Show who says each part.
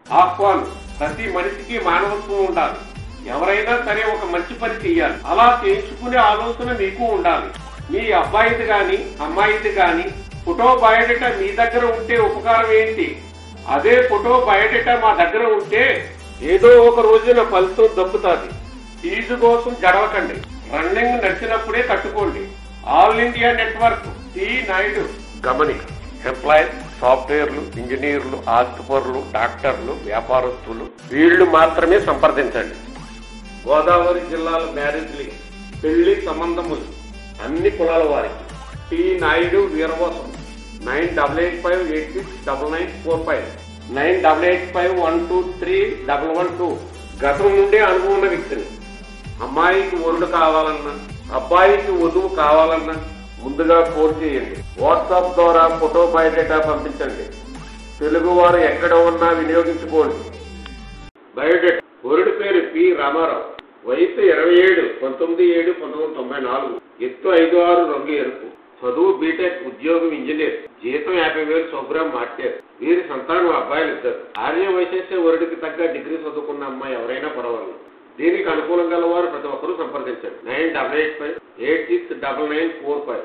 Speaker 1: ఆహ్వానం ప్రతి మనిషికి మానవత్వం ఉండాలి ఎవరైనా సరే ఒక మంచి పని చేయాలి అలా చేయించుకునే ఆలోచన మీకు ఉండాలి మీ అబ్బాయిది గాని అమ్మాయిది గాని ఫోటో బయోడేటా మీ దగ్గర ఉంటే ఉపకారం ఏంటి అదే ఫోటో బయోడేటా మా దగ్గర ఉంటే ఏదో ఒక రోజున ఫలితం దక్కుతుంది ఫీజు కోసం జడవకండి రన్నింగ్ నడిచినప్పుడే కట్టుకోండి all India network T Naidu గమనిక ఎంప్లాయీస్ సాఫ్ట్వేర్లు ఇంజనీర్లు ఆస్తిపరులు డాక్టర్లు వ్యాపారస్తులు వీళ్ళు మాత్రమే సంప్రదించండి గోదావరి జిల్లాల మ్యారేజ్లు పెళ్లి సంబంధములు అన్ని కులాల వారికి T Naidu Veeravasaram nine double eight five eight six double nine four five nine double eight five one two three double one two గతం నుండే అనుభవం ఉన్న వ్యక్తిని అమ్మాయికి వరుడు కావాలన్నా అబ్బాయికి వధువు కావాలన్నా ముందుగా ఫోన్ చేయండి వాట్సాప్ ద్వారా ఫోటో బయోడేటా పంపించండి తెలుగు వారు ఎక్కడ ఉన్నా వినియోగించుకోండి బయోడేటా వరుడి పేరు పి రామారావు వయసు ఇరవై ఏడు పంతొమ్మిది ఏడు పంతొమ్మిది వందల తొంభై నాలుగు ఎత్తు ఐదు ఆరు రంగు ఎరుపు చదువు బీటెక్ ఉద్యోగం ఇంజనీర్ జీతం యాభై వేలు శుభ్రం మార్చారు వీరి సంతానం అబ్బాయిలు ఇద్దరు ఆర్య వైశేష వరుడికి తగ్గ డిగ్రీ చదువుకున్న అమ్మాయి ఎవరైనా పర్వాలేదు దీనికి అనుకూలం గల వారు ప్రతి ఒక్కరూ సంప్రదించండి nine double eight five eight six double nine four five